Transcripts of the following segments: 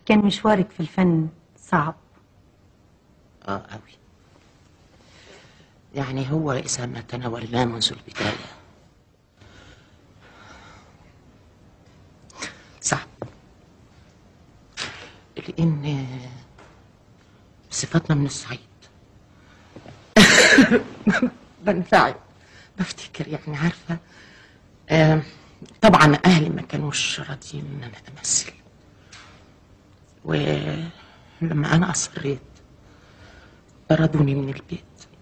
كان مشوارك في الفن صعب اه قوي يعني هو إذا ما تناولناه منذ البداية صعب لأن صفتنا من الصعيد بنفعل بفتكر يعني عارفة آه طبعا أهلي ما كانوش راضيين إن أنا أمثل ولما أنا أصريت طردوني من البيت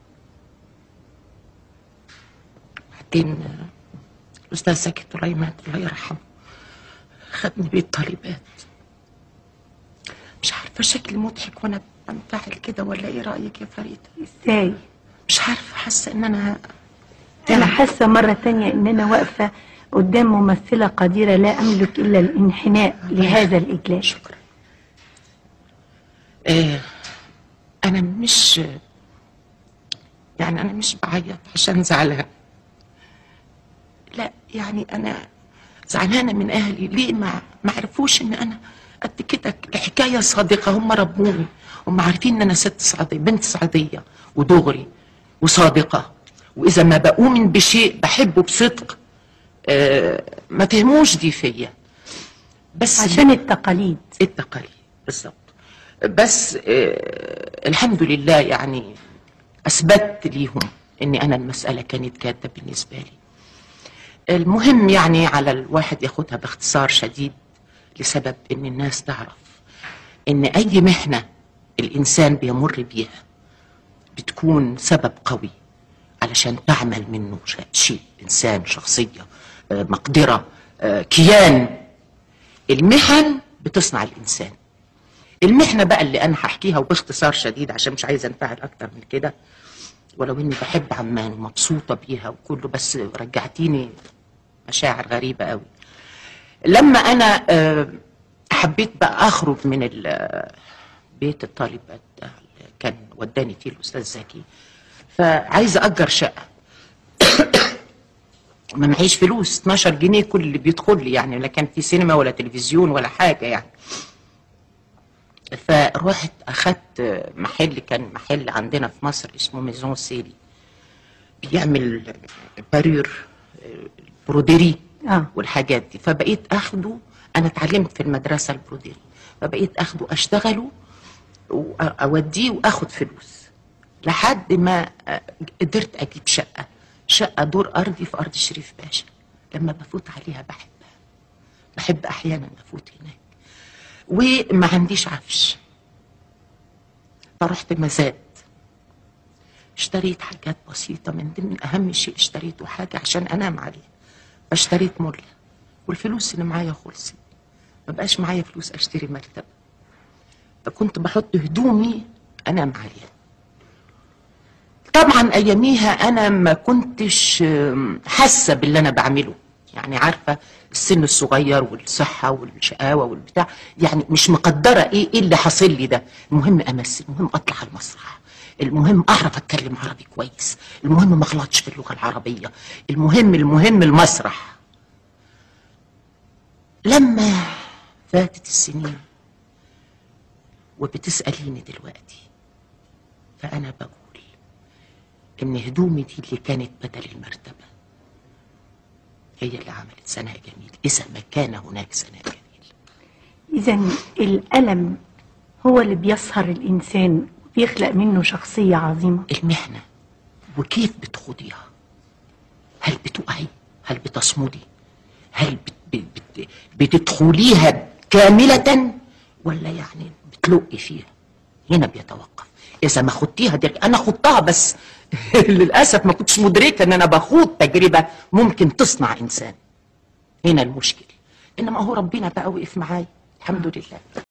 بعدين آه، الأستاذ زكي طليمان الله يرحمه خدني بيت طالبات مش عارفة شكلي مضحك وأنا بنفعل كده ولا إيه رأيك يا فريدة؟ ازاي مش عارفة حاسة إن أنا انا حاسه مره تانية ان انا واقفه قدام ممثله قديره لا املك الا الانحناء لهذا الاجلال شكرا آه انا مش يعني انا مش بعيط عشان زعلان لا يعني انا زعلانه من اهلي ليه ما ما عرفوش ان انا قد كده حكايه صادقه هم ربوني هم عارفين ان انا ست صعيديه بنت صعيديه ودغري وصادقه واذا ما بؤمن بشيء بحبه بصدق آه ما فهموش دي فيا بس عشان التقاليد التقاليد بالظبط بس آه الحمد لله يعني اثبت ليهم ان انا المساله كانت جاده بالنسبه لي المهم يعني على الواحد ياخدها باختصار شديد لسبب ان الناس تعرف ان اي مهنه الانسان بيمر بيها بتكون سبب قوي علشان تعمل منه ش- شيء انسان شخصيه آه، مقدره آه، كيان المهن بتصنع الانسان المحنه بقى اللي انا هحكيها وباختصار شديد عشان مش عايزه انفعل اكتر من كده ولو اني بحب عمان ومبسوطه بيها وكله بس رجعتيني مشاعر غريبه قوي لما انا آه، حبيت بقى اخرج من ال- بيت الطالبات ده اللي كان وداني فيه الاستاذ زكي فعايزه اجر شقه ما معيش فلوس 12 جنيه كل اللي بيدخل لي يعني لا كان في سينما ولا تلفزيون ولا حاجه يعني فرحت اخدت محل كان محل عندنا في مصر اسمه ميزون سيري بيعمل بارير بروديري اه والحاجات دي فبقيت اخده انا اتعلمت في المدرسه البروديري فبقيت اخده اشتغله واوديه واخد فلوس لحد ما آه، قدرت اجيب شقه شقه دور ارضي في ارض الشريف باشا لما بفوت عليها بحبها بحب احيانا افوت هناك وما عنديش عفش فرحت مزاد اشتريت حاجات بسيطة من ضمن أهم شيء اشتريته حاجة عشان أنام عليها فاشتريت ملة والفلوس اللي معايا خلصت ما بقاش معايا فلوس أشتري مكتب فكنت بحط هدومي أنام عليها طبعا أياميها أنا ما كنتش آم، حاسة باللي أنا بعمله يعني عارفة السن الصغير والصحة والشقاوة والبتاع يعني مش مقدرة إيه إيه اللي حاصل لي ده المهم أمثل المهم أطلع على المسرح المهم أعرف أتكلم عربي كويس المهم ما أغلطش في اللغة العربية المهم المهم المسرح لما فاتت السنين وبتسأليني دلوقتي فأنا بقول إن هدومي دي اللي كانت بدل المرتبة هي اللي عملت سناء جميل إذا ما كان هناك سناء جميل اذا الالم هو اللي بيسهر الانسان وبيخلق منه شخصيه عظيمه المهنة وكيف بتخوضيها هل بتقعي هل بتصمدي هل بت بت بتدخليها كاملة ولا يعني بتلقي فيها هنا بيتوقف إذا ما خدتيها دي أنا خدتها بس للأسف ما كنتش مدركة إن أنا بخوض تجربة ممكن تصنع إنسان هنا المشكلة إنما هو ربنا بقى وقف معايا الحمد لله